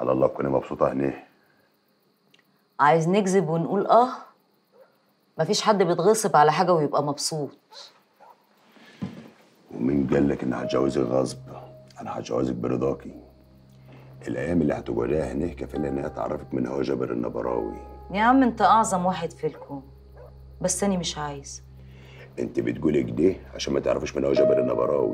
على الله تكوني مبسوطه هنا عايز نكذب ونقول اه مفيش حد بيتغصب على حاجه ويبقى مبسوط ومين قال لك اني هتجوزك غصب انا هتجوزك برضاكي الايام اللي هتقعديها هنا كفيله انها تعرفك من هو جابر النبراوي يا عم انت اعظم واحد في الكون بس انا مش عايز انت بتقولي كده عشان ما تعرفش من هو جابر النبراوي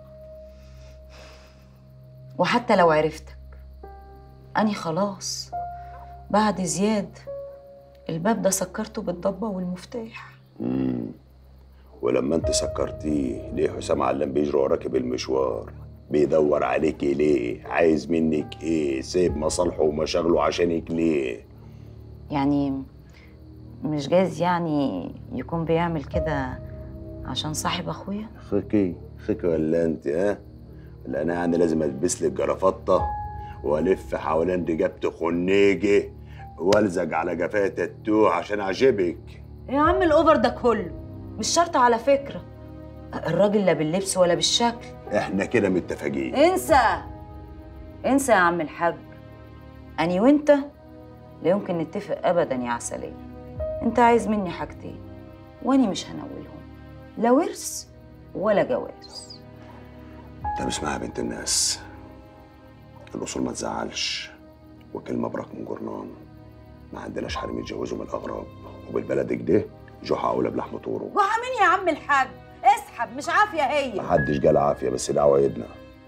وحتى لو عرفتك اني خلاص بعد زياد الباب ده سكرته بالضبه والمفتاح ولما انت سكرتيه ليه حسام علام بيجري وراكي بالمشوار بيدور عليكي ليه عايز منك ايه سايب مصالحه ومشاغله عشانك ليه يعني مش جايز يعني يكون بيعمل كده عشان صاحب اخويا خكي خكي ولا انت ها ولا انا يعني لازم البس لك جرافطه والف حوالين رقبتي خنيجه والزق على جفايه تاتو عشان اعجبك يا عم الاوفر ده كله مش شرط على فكره الراجل لا باللبس ولا بالشكل احنا كده متفقين انسى انسى يا عم الحاج اني وانت لا يمكن نتفق ابدا يا عسليه انت عايز مني حاجتين واني مش هنولهم لا ورث ولا جواز طب اسمعها يا بنت الناس الاصول ما تزعلش وكلمه براك من جرنان ما عندناش حريم يتجوزوا من الاغراب وبالبلد كده جحا اولى بلحم طوره وعامل يا عم الحاج اسحب مش عافيه هي محدش قال عافيه بس ده عوايدنا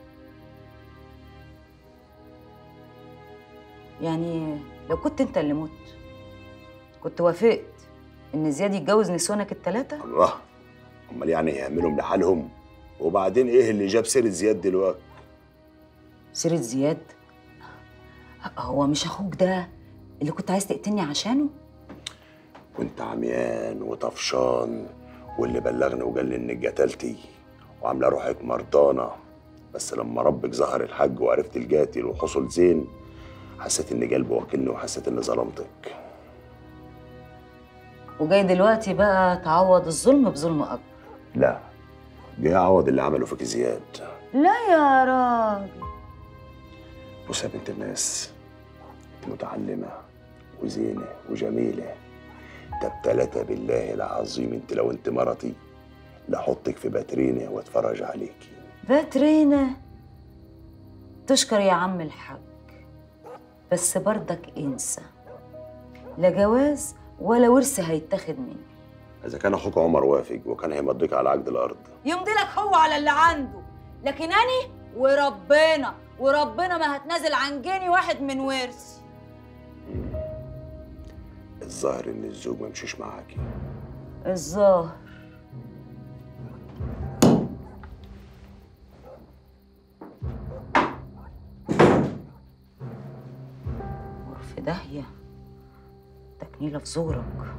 يعني لو كنت انت اللي مت كنت وافقت ان زياد يتجوز نسوانك التلاتة الله امال يعني يعملهم لحالهم وبعدين ايه اللي جاب سيره زياد دلوقتي سيرة زياد هو مش اخوك ده اللي كنت عايز تقتلني عشانه كنت عميان وطفشان واللي بلغني وقال لي انك قتلتي وعامله روحك مرضانه بس لما ربك ظهر الحج وعرفت القاتل وحصل زين حسيت ان قلبي واكلني وحسيت اني ظلمتك وجاي دلوقتي بقى تعوض الظلم بظلم اكبر لا جاي اعوض اللي عمله فيك زياد لا يا راجل بص يا بنت الناس انت متعلمه وزينه وجميله طب تلاتة بالله العظيم انت لو انت مرتي لاحطك في باترينه واتفرج عليكي باترينا تشكر يا عم الحاج بس برضك انسى لا جواز ولا ورث هيتاخد مني اذا كان اخوك عمر وافق وكان هيمضيك على عقد الارض يمضي لك هو على اللي عنده لكن اني وربنا وربنا ما هتنازل عن جنيه واحد من ورثي الظاهر ان الزوج ما مشيش معاكي الظاهر في داهية تكنيلة في زورك